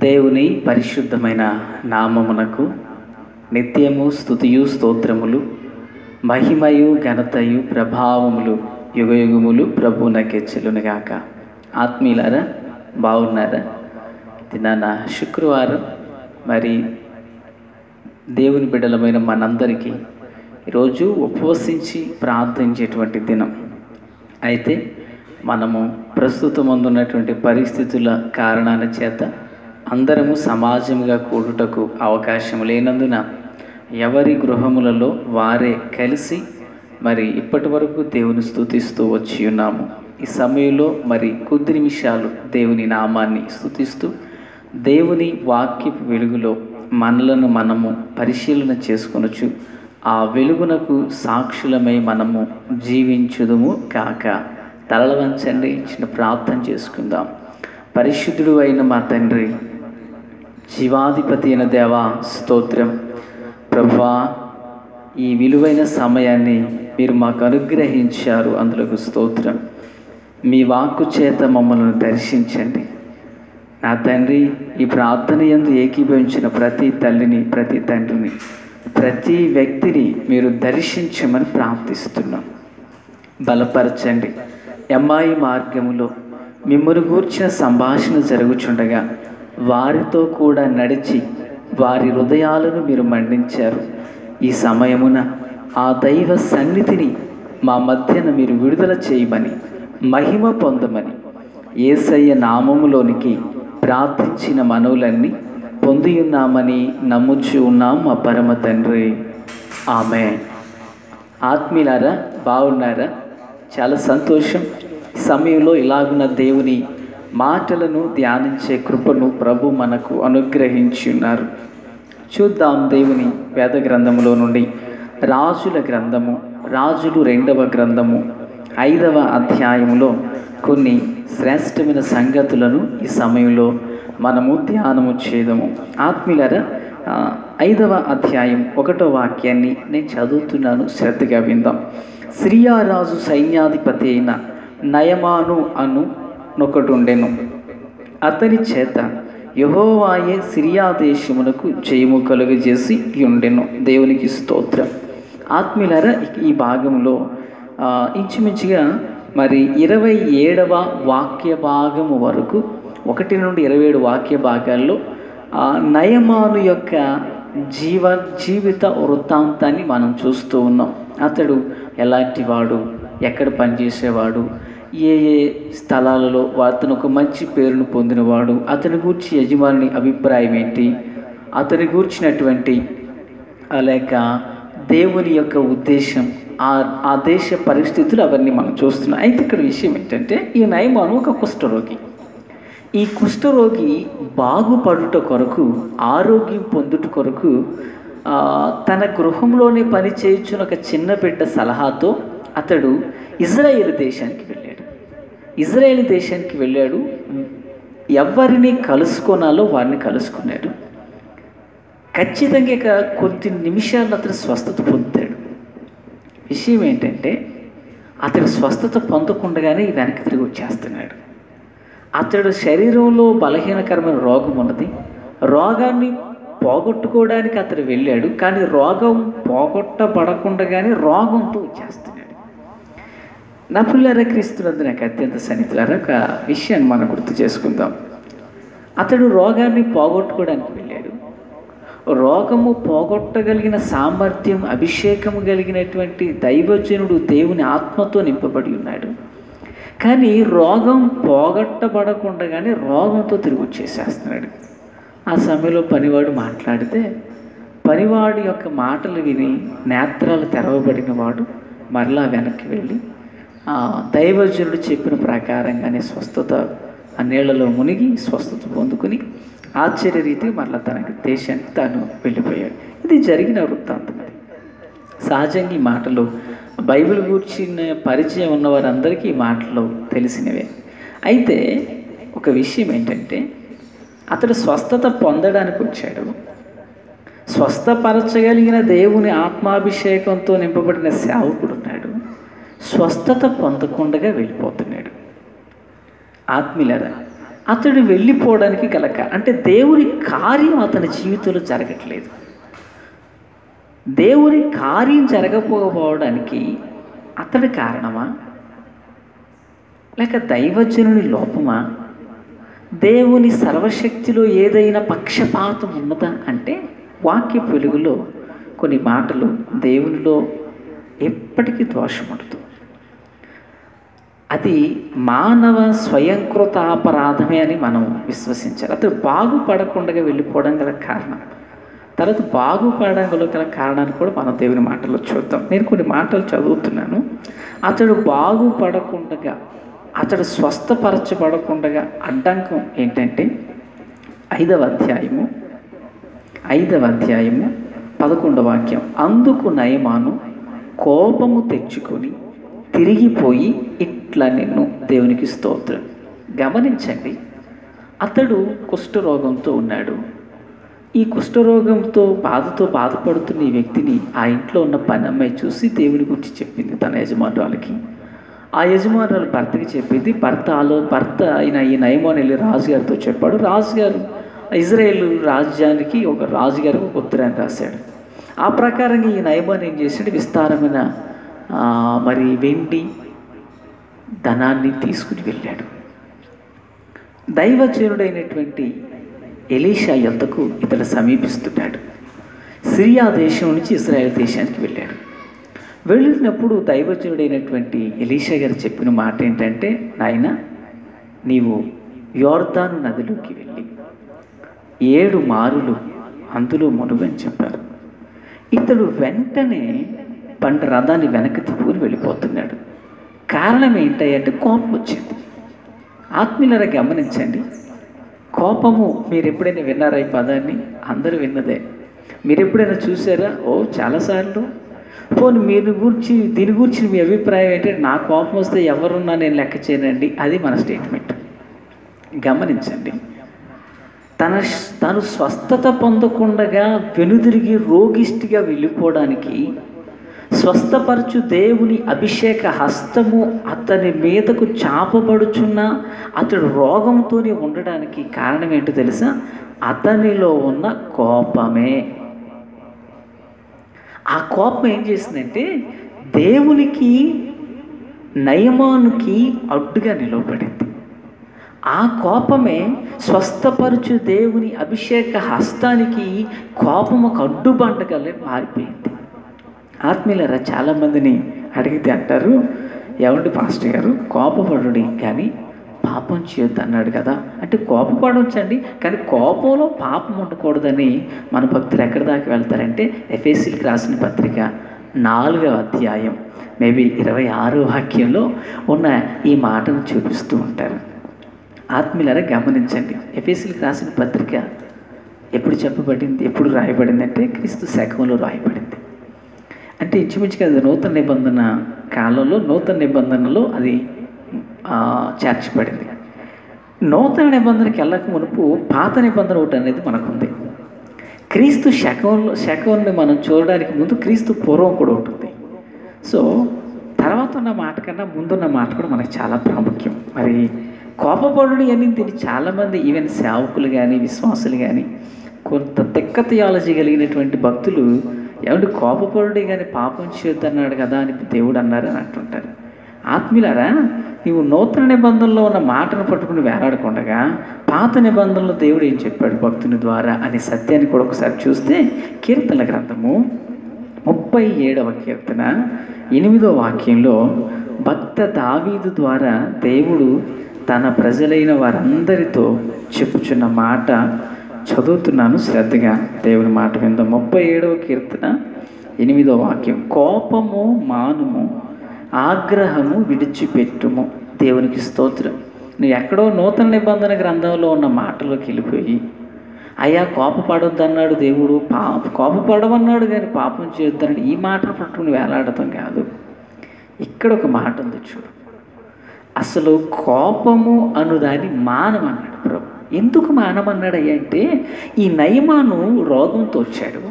దేవుని పరిశుద్ధమైన నామమునకు నిత్యము స్తుతియు స్తోత్రములు మహిమయు ఘనతయు ప్రభావములు యుగయుగములు ప్రభునకెచ్చలునుగాక ఆత్మీయులారా బాగున్నారా తినాన శుక్రవారం మరి దేవుని బిడ్డలమైన మనందరికీ ఈరోజు ఉపవసించి ప్రార్థించేటువంటి దినం అయితే మనము ప్రస్తుతం అందున్నటువంటి పరిస్థితుల కారణాల చేత అందరము సమాజంగా కూడుటకు అవకాశం లేనందున ఎవరి గృహములలో వారే కలిసి మరి ఇప్పటి వరకు దేవుని స్తుతిస్తూ వచ్చి ఉన్నాము ఈ సమయంలో మరి కొద్ది నిమిషాలు దేవుని నామాన్ని స్తుతిస్తూ దేవుని వాక్యపు వెలుగులో మనలను మనము పరిశీలన చేసుకొనొచ్చు ఆ వెలుగునకు సాక్షులమై మనము జీవించుదుము కాక తలల వంచండి చిన్న ప్రార్థన చేసుకుందాం పరిశుద్ధుడు అయిన మా తండ్రి జీవాధిపతి అయిన దేవా స్తోత్రం ప్రభువా ఈ విలువైన సమయాన్ని మీరు మాకు అనుగ్రహించారు అందులకు స్తోత్రం మీ వాక్కు చేత మమ్మల్ని దర్శించండి నా తండ్రి ఈ ప్రార్థన ఎందు ఏకీభవించిన ప్రతి తల్లిని ప్రతి తండ్రిని ప్రతి వ్యక్తిని మీరు దర్శించమని ప్రార్థిస్తున్నాం బలపరచండి అమ్మాయి మార్గములో మిమ్మల్ని గూర్చిన సంభాషణ జరుగుచుండగా వారితో కూడా నడిచి వారి హృదయాలను మీరు మండించారు ఈ సమయమున ఆ దైవ సన్నిధిని మా మధ్యన మీరు విడుదల చేయమని మహిమ పొందమని ఏసయ్య నామములోనికి ప్రార్థించిన మనవులన్నీ పొందియున్నామని నమ్ముచు ఉన్నాం మా పరమ తండ్రి ఆమె ఆత్మీయులారా బాగున్నారా చాలా సంతోషం ఈ సమయంలో ఇలాగున్న దేవుని మాటలను ధ్యానించే కృపను ప్రభు మనకు అనుగ్రహించి ఉన్నారు చూద్దాం దేవుని వేద గ్రంథములో నుండి రాజుల గ్రంథము రాజులు రెండవ గ్రంథము ఐదవ అధ్యాయములో కొన్ని శ్రేష్టమైన సంగతులను ఈ సమయంలో మనము ధ్యానము చేదము ఆత్మీయులరా ఆ, ఐదవ అధ్యాయం ఒకటో వాక్యాన్ని నేను చదువుతున్నాను శ్రద్ధగా విందాం సిరియారాజు సైన్యాధిపతి అయిన నయమాను అను నొకటుండెను అతని చేత యహోవాయే సిరియా దేశమునకు జయము కలుగజేసి ఉండెను దేవునికి స్తోత్రం ఆత్మీయులారా ఈ భాగంలో ఆ, ఇంచుమించుగా మరి ఇరవై ఏడవ వాక్య భాగము వరకు ఒకటి నుండి ఇరవై ఏడు వాక్య భాగాల్లో ఆ నయమాను యొక్క జీవ జీవిత వృత్తాంతాన్ని మనం చూస్తూ ఉన్నాం అతడు ఎలాంటి వాడు ఎక్కడ పనిచేసేవాడు ఏ ఏ స్థలాలలో అతను ఒక మంచి పేరును పొందినవాడు అతని గూర్చి యజమాని అభిప్రాయం ఏంటి అతని గూర్చినటువంటి ఆ లేక దేవుని యొక్క ఉద్దేశం ఆ ఆ దేశ పరిస్థితులు అవన్నీ మనం చూస్తున్నాం అయితే ఇక్కడ విషయం ఏంటంటే ఈ నయమాను ఒక కుష్ఠరోగి ఈ కుష్ఠరోగి బాగుపడుట కొరకు ఆరోగ్యం పొందుట కొరకు ఆ, తన గృహంలోనే పని చేయించిన ఒక చిన్న బిడ్డ సలహాతో అతడు ఇజ్రాయేల్ దేశానికి వెళ్ళాడు ఇజ్రాయేల్ దేశానికి వెళ్ళాడు ఎవరిని కలుసుకోనాలో వారిని కలుసుకున్నాడు ఖచ్చితంగా ఇక కొద్ది నిమిషాల్లో అతడు స్వస్థత పొందుతాడు విషయం ఏంటంటే అతడు స్వస్థత పొందకుండగానే వెనక్కి తిరిగి వచ్చేస్తున్నాడు అతడు శరీరంలో బలహీనకరమైన రోగం ఉన్నది రోగాన్ని పోగొట్టుకోవడానికి అతడు వెళ్ళాడు కానీ రోగం పోగొట్టబడకుండగానే రోగంతో వచ్చేస్తున్నాడు నా పిల్లల క్రీస్తునందు నాకు అత్యంత సన్నిహితులారా ఒక విషయాన్ని మనం గుర్తు చేసుకుందాం అతడు రోగాన్ని పోగొట్టుకోవడానికి వెళ్ళాడు రోగము పోగొట్టగలిగిన సామర్థ్యం అభిషేకము కలిగినటువంటి దైవజనుడు దేవుని ఆత్మతో నింపబడి ఉన్నాడు కానీ రోగం పోగొట్టబడకుండగానే రోగంతో తిరిగి వచ్చేసేస్తున్నాడు ఆ సమయంలో పనివాడు మాట్లాడితే పనివాడి యొక్క మాటలు విని నేత్రాలు తెరవబడిన వాడు మరలా వెనక్కి వెళ్ళి ఆ దైవజనుడు చెప్పిన ప్రకారంగానే స్వస్థత ఆ నీళ్లలో మునిగి స్వస్థత పొందుకుని ఆశ్చర్య రీతిగా మరలా తన దేశానికి తాను వెళ్ళిపోయాడు ఇది జరిగిన వృత్తాంతం అది సహజంగా ఈ మాటలు బైబిల్ కూర్చిన పరిచయం ఉన్న వారందరికీ ఈ మాటలు తెలిసినవే అయితే ఒక విషయం ఏంటంటే అతడు స్వస్థత పొందడానికి వచ్చాడు స్వస్థపరచగలిగిన దేవుని ఆత్మాభిషేకంతో నింపబడిన సేవకుడు ఉన్నాడు స్వస్థత పొందకుండా వెళ్ళిపోతున్నాడు ఆత్మీయులరా అతడు వెళ్ళిపోవడానికి గల కా- అంటే దేవుని కార్యం అతని జీవితంలో జరగట్లేదు దేవుని కార్యం జరగకపోవడానికి అతడి కారణమా లేక దైవజనుని లోపమా దేవుని సర్వశక్తిలో ఏదైనా పక్షపాతం ఉన్నదా అంటే వాక్య వెలుగులో కొన్ని మాటలు దేవునిలో ఎప్పటికీ దోషం ఉండదు అది మానవ స్వయంకృత అపరాధమే అని మనం విశ్వసించాలి అతడు బాగుపడకుండా వెళ్ళిపోవడం గల కారణం తర్వాత బాగుపడడం గల గల కారణాన్ని కూడా మనం దేవుని మాటల్లో చూద్దాం నేను కొన్ని మాటలు చదువుతున్నాను అతడు బాగుపడకుండా అతడు స్వస్థపరచబడకుండా అడ్డంకం ఏంటంటే ఐదవ అధ్యాయము ఐదవ అధ్యాయము పదకొండవ వాక్యం అందుకు నయమాను కోపము తెచ్చుకొని తిరిగిపోయి ఇట్లా నిన్ను దేవునికి స్తోత్రం గమనించండి అతడు కుష్ఠరోగంతో ఉన్నాడు ఈ కుష్ఠరోగంతో బాధతో బాధపడుతున్న ఈ వ్యక్తిని ఆ ఇంట్లో ఉన్న పని అమ్మాయి చూసి దేవుని గురించి చెప్పింది తన యజమానురాలకి ఆ యజమానురాలు భర్తకి చెప్పింది భర్త ఆలో భర్త అయిన ఈ నయమాన్ వెళ్ళి రాజుగారితో చెప్పాడు రాజుగారు ఇజ్రాయేల్ రాజ్యానికి ఒక రాజుగారు ఒక ఉత్తరాన్ని రాశాడు ఆ ప్రకారంగా ఈ నయమాన్ ఏం చేశాడు విస్తారమైన ఆ, మరి వెండి ధనాన్ని తీసుకుని వెళ్ళాడు దైవచనుడైనటువంటి ఎలీషా యొద్దకు ఇతడు సమీపిస్తున్నాడు సిరియా దేశం నుంచి ఇజ్రాయెల్ దేశానికి వెళ్ళాడు వెళ్ళినప్పుడు దైవజనుడైనటువంటి ఎలీషా గారు చెప్పిన మాట ఏంటంటే నాయన నీవు యోర్దాను నదిలోకి వెళ్ళి ఏడు మారులు అందులో మునుగని చెప్పారు ఇతడు వెంటనే పంట రథాన్ని వెనక్కి తిప్పుకుని వెళ్ళిపోతున్నాడు కారణం ఏంటంటే కోపం వచ్చింది ఆత్మీయులరా గమనించండి కోపము మీరు ఎప్పుడైనా విన్నారా ఈ పదాన్ని అందరూ విన్నదే మీరు ఎప్పుడైనా చూసారా ఓ చాలాసార్లు పోనీ మీరు గురించి దీని గురించి మీ అభిప్రాయం ఏంటంటే నా కోపం వస్తే ఎవరున్నా నేను లెక్క చేయనండి అది మన స్టేట్మెంట్ గమనించండి తన తను స్వస్థత పొందకుండగా వెనుదిరిగి రోగిష్టిగా వెళ్ళిపోవడానికి స్వస్థపరచు దేవుని అభిషేక హస్తము అతని మీదకు చాపబడుచున్న అతడు రోగంతోనే ఉండడానికి కారణం ఏంటో తెలుసా అతనిలో ఉన్న కోపమే ఆ కోపం ఏం చేసిందంటే దేవునికి నయమానుకి అడ్డుగా నిలవబడింది ఆ కోపమే స్వస్థపరచు దేవుని అభిషేక హస్తానికి కోపం ఒక అడ్డుబండగలే మారిపోయింది ఆత్మీయులరా చాలామందిని అడిగితే అంటారు ఏమండి పాస్టర్ గారు కోపపడుడి కానీ పాపం చేయొద్దు అన్నాడు కదా అంటే కోపపడవచ్చండి కానీ కోపంలో పాపం ఉండకూడదని మన భక్తులు ఎక్కడి దాకా వెళ్తారంటే ఎఫ్ఎస్సీకి రాసిన పత్రిక నాలుగవ అధ్యాయం మేబీ ఇరవై ఆరో వాక్యంలో ఉన్న ఈ మాటను చూపిస్తూ ఉంటారు ఆత్మీయులరా గమనించండి ఎఫ్ఎస్సీకి రాసిన పత్రిక ఎప్పుడు చెప్పబడింది ఎప్పుడు రాయబడింది అంటే క్రీస్తు శకంలో రాయబడింది అంటే ఇంచుమించుగా అది నూతన నిబంధన కాలంలో నూతన నిబంధనలో అది ఆ, చేర్చబడింది నూతన నిబంధనకి వెళ్ళక మునుపు పాత నిబంధన ఒకటి అనేది మనకుంది క్రీస్తు శకంలో శకంని మనం చూడడానికి ముందు క్రీస్తు పూర్వం కూడా ఉంటుంది సో తర్వాత ఉన్న మాట కన్నా ముందున్న మాట కూడా మనకు చాలా ప్రాముఖ్యం మరి కోపపడుడు అని దీన్ని చాలామంది ఈవెన్ సేవకులు కానీ విశ్వాసులు కానీ కొంత తెక్క థియాలజీ కలిగినటువంటి భక్తులు ఏమంటే కోపపడుడే కానీ పాపం చేయొద్దన్నాడు కదా అని దేవుడు అన్నారు అని అంటుంటారు ఆత్మీయులారా నీవు నూతన నిబంధనలో ఉన్న మాటను పట్టుకుని వేలాడకుండగా పాత నిబంధనలో దేవుడు ఏం చెప్పాడు భక్తుని ద్వారా అనే సత్యాన్ని కూడా ఒకసారి చూస్తే కీర్తనల గ్రంథము ముప్పై ఏడవ కీర్తన ఎనిమిదో వాక్యంలో భక్త దావీదు ద్వారా దేవుడు తన ప్రజలైన వారందరితో చెప్పుచున్న మాట చదువుతున్నాను శ్రద్ధగా దేవుని మాట విందాం ముప్పై ఏడవ కీర్తన ఎనిమిదో వాక్యం కోపము మానుము ఆగ్రహము విడిచిపెట్టుము దేవునికి స్తోత్రం నువ్వు ఎక్కడో నూతన నిబంధన గ్రంథంలో ఉన్న మాటలోకి వెళ్ళిపోయి అయ్యా కోపపడొద్దన్నాడు దేవుడు పా కోపపడమన్నాడు కానీ పాపం చేయొద్దన్నాడు ఈ మాటను పట్టుకుని వేలాడటం కాదు ఇక్కడ ఒక మాట ఉంది చూడు అసలు కోపము అనుదాన్ని మానమన్నాడు ప్రభు ఎందుకు మానమన్నాడు అయ్యా అంటే ఈ నయమాను రోగంతో వచ్చాడు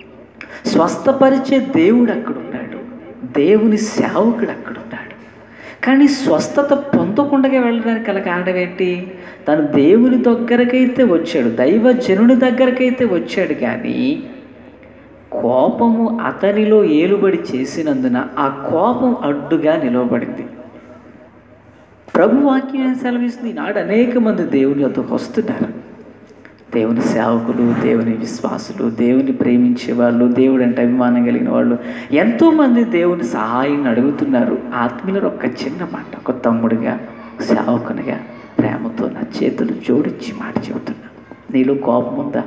స్వస్థపరిచే దేవుడు అక్కడ ఉన్నాడు దేవుని సేవకుడు అక్కడ ఉన్నాడు కానీ స్వస్థత పొందు పొందకుండా వెళ్ళడానికి గల కారణం ఏంటి తను దేవుని దగ్గరకైతే వచ్చాడు దైవజనుని దగ్గరకైతే వచ్చాడు కానీ కోపము అతనిలో ఏలుబడి చేసినందున ఆ కోపం అడ్డుగా నిలవబడింది ప్రభు వాక్యం సెలవిస్తుంది నాడు అనేక మంది దేవుని వద్దకు వస్తున్నారు దేవుని సేవకులు దేవుని విశ్వాసులు దేవుని ప్రేమించే వాళ్ళు దేవుడు అంటే అభిమానం కలిగిన వాళ్ళు ఎంతోమంది దేవుని సహాయం అడుగుతున్నారు ఆత్మీయులు ఒక్క చిన్న మాట ఒక తమ్ముడిగా సేవకునిగా ప్రేమతో నా చేతులు జోడించి మాట చెబుతున్నా నీలో కోపం ఉందా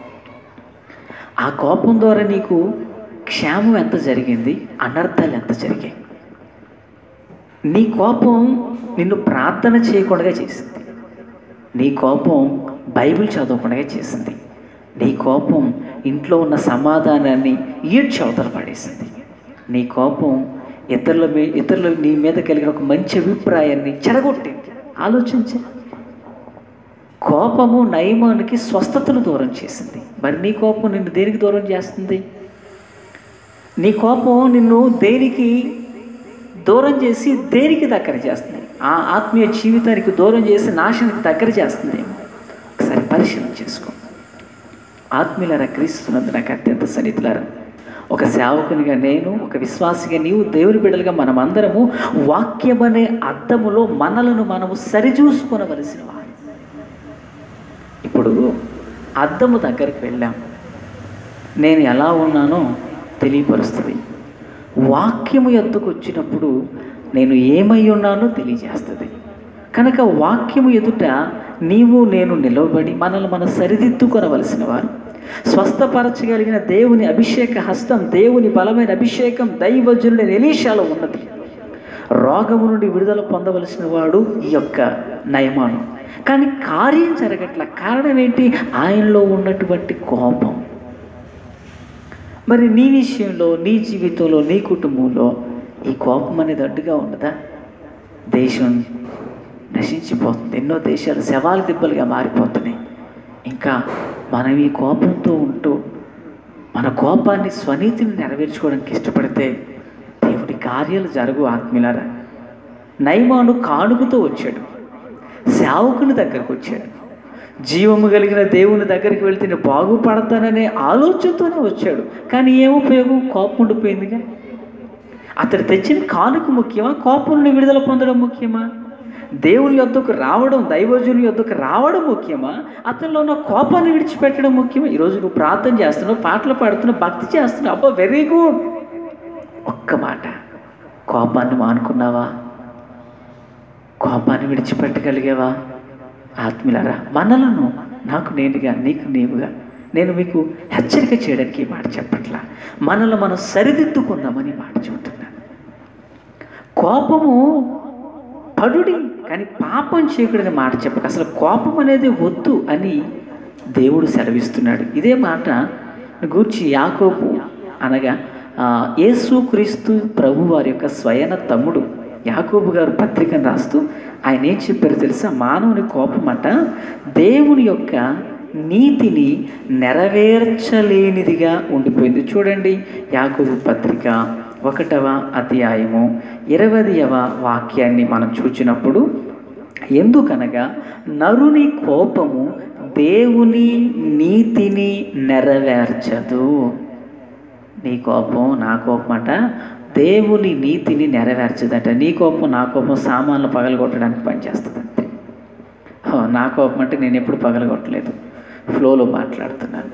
ఆ కోపం ద్వారా నీకు క్షేమం ఎంత జరిగింది అనర్థాలు ఎంత జరిగాయి నీ కోపం నిన్ను ప్రార్థన చేయకుండా చేసింది నీ కోపం బైబిల్ చదవకుండా చేసింది నీ కోపం ఇంట్లో ఉన్న సమాధానాన్ని ఈడ్చి అవతల పడేసింది నీ కోపం ఇతరుల మీ ఇతరుల నీ మీద కలిగిన ఒక మంచి అభిప్రాయాన్ని చెడగొట్టింది ఆలోచించే కోపము నయమానికి స్వస్థతను దూరం చేసింది మరి నీ కోపం నిన్ను దేనికి దూరం చేస్తుంది నీ కోపం నిన్ను దేనికి దూరం చేసి దేనికి దగ్గర చేస్తుంది ఆ ఆత్మీయ జీవితానికి దూరం చేసి నాశనానికి దగ్గర చేస్తుందేమో ఒకసారి పరిశీలన చేసుకో ఆత్మీయులరా క్రీస్తున్నందు నాకు అత్యంత సన్నిధులారా ఒక సేవకునిగా నేను ఒక విశ్వాసిగా నీవు దేవుని బిడ్డలుగా మనమందరము వాక్యమనే అర్థములో మనలను మనము సరిచూసుకొనవలసిన వారు ఇప్పుడు అద్దము దగ్గరికి వెళ్ళాం నేను ఎలా ఉన్నానో తెలియపరుస్తుంది వాక్యము ఎద్దుకు వచ్చినప్పుడు నేను ఏమై ఉన్నానో తెలియజేస్తుంది కనుక వాక్యము ఎదుట నీవు నేను నిలవబడి మనల్ని మనం సరిదిద్దుకొనవలసిన వారు స్వస్థపరచగలిగిన దేవుని అభిషేక హస్తం దేవుని బలమైన అభిషేకం దైవజనుడి ఎలీషాలో ఉన్నది రోగము నుండి విడుదల పొందవలసిన వాడు ఈ యొక్క నయమాను కానీ కార్యం జరగట్ల కారణం ఏంటి ఆయనలో ఉన్నటువంటి కోపం మరి నీ విషయంలో నీ జీవితంలో నీ కుటుంబంలో ఈ కోపం అనేది అడ్డుగా ఉండదా దేశం నశించిపోతుంది ఎన్నో దేశాలు శవాల దిబ్బలుగా మారిపోతున్నాయి ఇంకా మనం ఈ కోపంతో ఉంటూ మన కోపాన్ని స్వనీతిని నెరవేర్చుకోవడానికి ఇష్టపడితే దేవుడి కార్యాలు జరుగు ఆత్మీయులారా నైమాను కానుకతో వచ్చాడు సేవకుని దగ్గరకు వచ్చాడు జీవము కలిగిన దేవుని దగ్గరికి వెళ్తే నేను బాగుపడతాననే ఆలోచనతోనే వచ్చాడు కానీ ఏం ఉపయోగం కోపం ఉండిపోయిందిగా అతడు తెచ్చిన కానుక ముఖ్యమా కోపం నుండి విడుదల పొందడం ముఖ్యమా దేవుని యొద్దకు రావడం దైవజుని యొద్దకు రావడం ముఖ్యమా అతనిలో ఉన్న కోపాన్ని విడిచిపెట్టడం ముఖ్యమా ఈరోజు నువ్వు ప్రార్థన చేస్తున్నావు పాటలు పాడుతున్నావు భక్తి చేస్తున్నావు అబ్బా వెరీ గుడ్ ఒక్క మాట కోపాన్ని మానుకున్నావా కోపాన్ని విడిచిపెట్టగలిగావా ఆత్మీయులారా మనలను నాకు నేనుగా నీకు నీవుగా నేను మీకు హెచ్చరిక చేయడానికి ఈ మాట చెప్పట్లా మనల్ని మనం సరిదిద్దుకుందామని ఈ మాట చెబుతున్నాను కోపము పడుడి కానీ పాపం చేయకూడని మాట చెప్పక అసలు కోపం అనేది వద్దు అని దేవుడు సెలవిస్తున్నాడు ఇదే మాట గూర్చి యాకోబు అనగా ఆ, యేసుక్రీస్తు ప్రభు వారి యొక్క స్వయన తమ్ముడు యాకోబు గారు పత్రికను రాస్తూ ఆయన ఏం చెప్పారో తెలుసా మానవుని కోపం అట దేవుని యొక్క నీతిని నెరవేర్చలేనిదిగా ఉండిపోయింది చూడండి యాకోబు పత్రిక ఒకటవ అధ్యాయము ఇరవదవ వాక్యాన్ని మనం చూచినప్పుడు ఎందుకనగా నరుని కోపము దేవుని నీతిని నెరవేర్చదు నీ కోపం నా కోపం అట దేవుని నీతిని నెరవేర్చదట నీ కోపం నా కోపం సామాన్లు పగలగొట్టడానికి పనిచేస్తుంది అంతే హో, నా కోపం అంటే నేను ఎప్పుడు పగలగొట్టలేదు ఫ్లోలో మాట్లాడుతున్నాను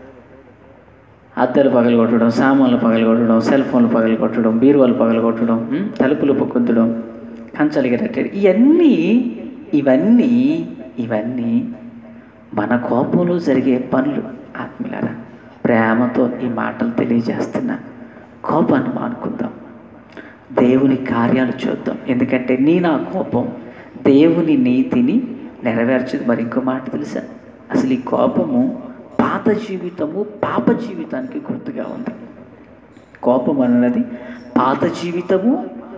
అద్దలు పగలగొట్టడం సామాన్లు పగలగొట్టడం సెల్ ఫోన్లు పగలగొట్టడం బీరువాలు పగలగొట్టడం ఉం, తలుపులు పొక్కుద్దడం కంచాలు ఎగరట్టడం ఇవన్నీ ఇవన్నీ ఇవన్నీ మన కోపంలో జరిగే పనులు ఆత్మీయులారా ప్రేమతో ఈ మాటలు తెలియజేస్తున్నా కోపాన్ని మానుకుందాం దేవుని కార్యాలు చూద్దాం ఎందుకంటే నీ నా కోపం దేవుని నీతిని నెరవేర్చదు మరి ఇంకో మాట తెలుసా అసలు ఈ కోపము పాత జీవితము పాప జీవితానికి గుర్తుగా ఉంది కోపం అన్నది పాత జీవితము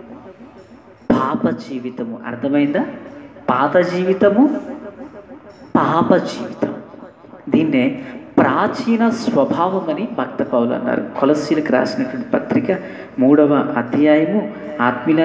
పాప జీవితము అర్థమైందా పాత జీవితము పాప జీవితం దీన్నే ప్రాచీన స్వభావం అని భక్త పౌలు అన్నారు కొలసీలకు రాసినటువంటి పత్రిక మూడవ అధ్యాయము ఆత్మీయులారా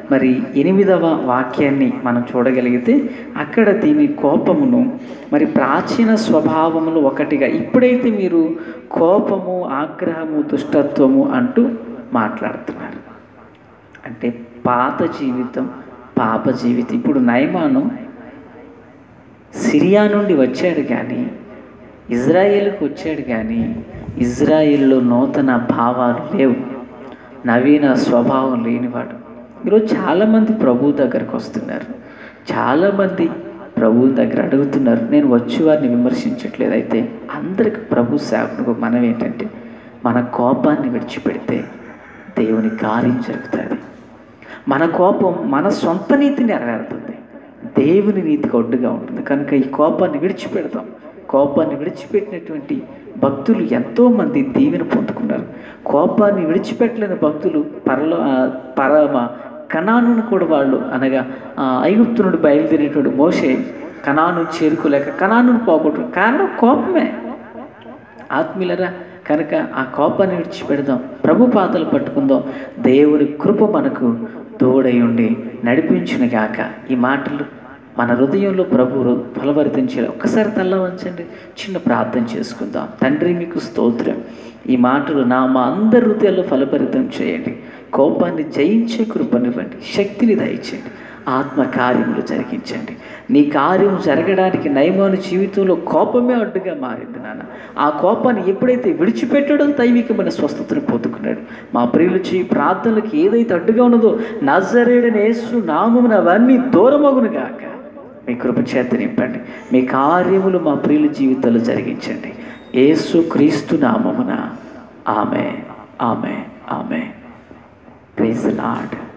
మరి ఎనిమిదవ వాక్యాన్ని మనం చూడగలిగితే అక్కడ దీని కోపమును మరి ప్రాచీన స్వభావములు ఒకటిగా ఇప్పుడైతే మీరు కోపము ఆగ్రహము దుష్టత్వము అంటూ మాట్లాడుతున్నారు అంటే పాత జీవితం పాప జీవితం ఇప్పుడు నయమాను సిరియా నుండి వచ్చాడు కానీ ఇజ్రాయేల్కి వచ్చాడు కానీ ఇజ్రాయిల్లో నూతన భావాలు లేవు నవీన స్వభావం లేనివాడు ఈరోజు చాలామంది ప్రభు దగ్గరకు వస్తున్నారు చాలామంది ప్రభు దగ్గర అడుగుతున్నారు నేను వచ్చి వారిని విమర్శించట్లేదు అయితే అందరికి ప్రభు సేవకుడు మనం ఏంటంటే మన కోపాన్ని విడిచిపెడితే దేవుని కార్యం జరుగుతుంది మన కోపం మన సొంత నీతిని నెరవేరుతుంది దేవుని నీతికి ఒడ్డుగా ఉంటుంది కనుక ఈ కోపాన్ని విడిచిపెడతాం కోపాన్ని విడిచిపెట్టినటువంటి భక్తులు ఎంతోమంది దీవెన పొందుకున్నారు కోపాన్ని విడిచిపెట్టలేని భక్తులు పరలో ఆ, పరమ కణానును కూడా వాళ్ళు అనగా ఆ, ఐగుప్తు నుండి బయలుదేరేటువంటి మోసే కణాను చేరుకోలేక కణాను పోగొట్టు కారణం కోపమే ఆత్మీయులరా కనుక ఆ కోపాన్ని విడిచిపెడదాం ప్రభు పాతలు పట్టుకుందాం దేవుని కృప మనకు తోడై ఉండి నడిపించిన గాక ఈ మాటలు మన హృదయంలో ప్రభు ఫలభరితించేలా ఒక్కసారి తల్ల వంచండి చిన్న ప్రార్థన చేసుకుందాం తండ్రి మీకు స్తోత్రం ఈ మాటలు నా మా అందరి హృదయాల్లో ఫలభరితం చేయండి కోపాన్ని జయించే కృపనివ్వండి శక్తిని దయచేయండి ఆత్మ కార్యములు జరిగించండి నీ కార్యం జరగడానికి నయమాను జీవితంలో కోపమే అడ్డుగా మారింది నాన్న ఆ కోపాన్ని ఎప్పుడైతే విడిచిపెట్టడం దైవికమైన స్వస్థతను పొందుకున్నాడు మా ప్రియులు చేయి ప్రార్థనలకు ఏదైతే అడ్డుగా ఉన్నదో నజరేడని యేసు నామమున అవన్నీ దూరమగును గాక మీ కృప చేత నింపండి మీ కార్యములు మా ప్రియుల జీవితాలు జరిగించండి యేసు క్రీస్తు నామమున ఆమె ఆమె ఆమె ప్రైజ్ లాడ్